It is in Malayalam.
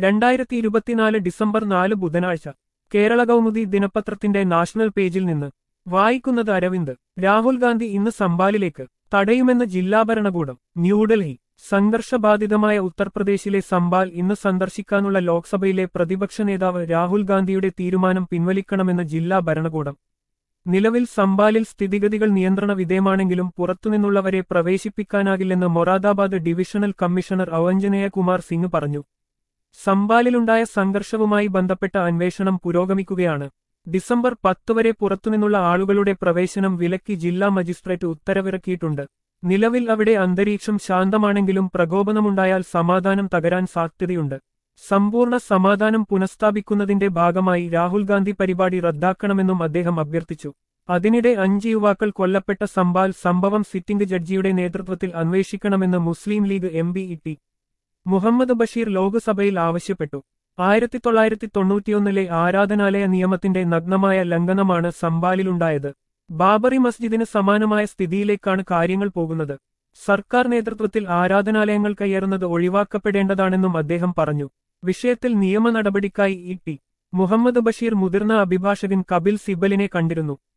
രണ്ടായിരത്തി ഇരുപത്തിനാല് ഡിസംബർ നാല് ബുധനാഴ്ച കേരള കൗമുദി ദിനപത്രത്തിന്റെ നാഷണൽ പേജിൽ നിന്ന് വായിക്കുന്നത് അരവിന്ദ് രാഹുൽ ഗാന്ധി ഇന്ന് സംബാലിലേക്ക് തടയുമെന്ന് ജില്ലാ ഭരണകൂടം ന്യൂഡൽഹി സംഘർഷബാധിതമായ ഉത്തർപ്രദേശിലെ സംബാൽ ഇന്ന് സന്ദർശിക്കാനുള്ള ലോക്സഭയിലെ പ്രതിപക്ഷ നേതാവ് രാഹുൽ ഗാന്ധിയുടെ തീരുമാനം പിൻവലിക്കണമെന്ന് ജില്ലാ ഭരണകൂടം നിലവിൽ സംബാലിൽ സ്ഥിതിഗതികൾ നിയന്ത്രണ വിധേയമാണെങ്കിലും പുറത്തുനിന്നുള്ളവരെ പ്രവേശിപ്പിക്കാനാകില്ലെന്ന് മൊറാദാബാദ് ഡിവിഷണൽ കമ്മീഷണർ അവഞ്ജനേയ കുമാർ സിംഗ് പറഞ്ഞു സംബാലിലുണ്ടായ സംഘർഷവുമായി ബന്ധപ്പെട്ട അന്വേഷണം പുരോഗമിക്കുകയാണ് ഡിസംബർ പത്ത് വരെ പുറത്തുനിന്നുള്ള ആളുകളുടെ പ്രവേശനം വിലക്കി ജില്ലാ മജിസ്ട്രേറ്റ് ഉത്തരവിറക്കിയിട്ടുണ്ട് നിലവിൽ അവിടെ അന്തരീക്ഷം ശാന്തമാണെങ്കിലും പ്രകോപനമുണ്ടായാൽ സമാധാനം തകരാൻ സാധ്യതയുണ്ട് സമ്പൂർണ്ണ സമാധാനം പുനഃസ്ഥാപിക്കുന്നതിന്റെ ഭാഗമായി രാഹുൽ ഗാന്ധി പരിപാടി റദ്ദാക്കണമെന്നും അദ്ദേഹം അഭ്യർത്ഥിച്ചു അതിനിടെ അഞ്ച് യുവാക്കൾ കൊല്ലപ്പെട്ട സംബാൽ സംഭവം സിറ്റിംഗ് ജഡ്ജിയുടെ നേതൃത്വത്തിൽ അന്വേഷിക്കണമെന്ന് Muslim League M B E Muhammad Basheer ലോക്സഭയിൽ ആവശ്യപ്പെട്ടു ആയിരത്തി തൊള്ളായിരത്തി തൊണ്ണൂറ്റിയൊന്നിലെ ആരാധനാലയ നിയമത്തിന്റെ നഗ്നമായ ലംഘനമാണ് സംബാലിലുണ്ടായത് ബാബറി മസ്ജിദിന് സമാനമായ സ്ഥിതിയിലേക്കാണ് കാര്യങ്ങൾ പോകുന്നത് സർക്കാർ നേതൃത്വത്തിൽ ആരാധനാലയങ്ങൾ കയ്യേറുന്നത് ഒഴിവാക്കപ്പെടേണ്ടതാണെന്നും അദ്ദേഹം പറഞ്ഞു വിഷയത്തിൽ നിയമ നടപടിക്കായി ഇ ടി മുഹമ്മദ് ബഷീർ മുതിർന്ന അഭിഭാഷകൻ കപിൽ സിബലിനെ കണ്ടിരുന്നു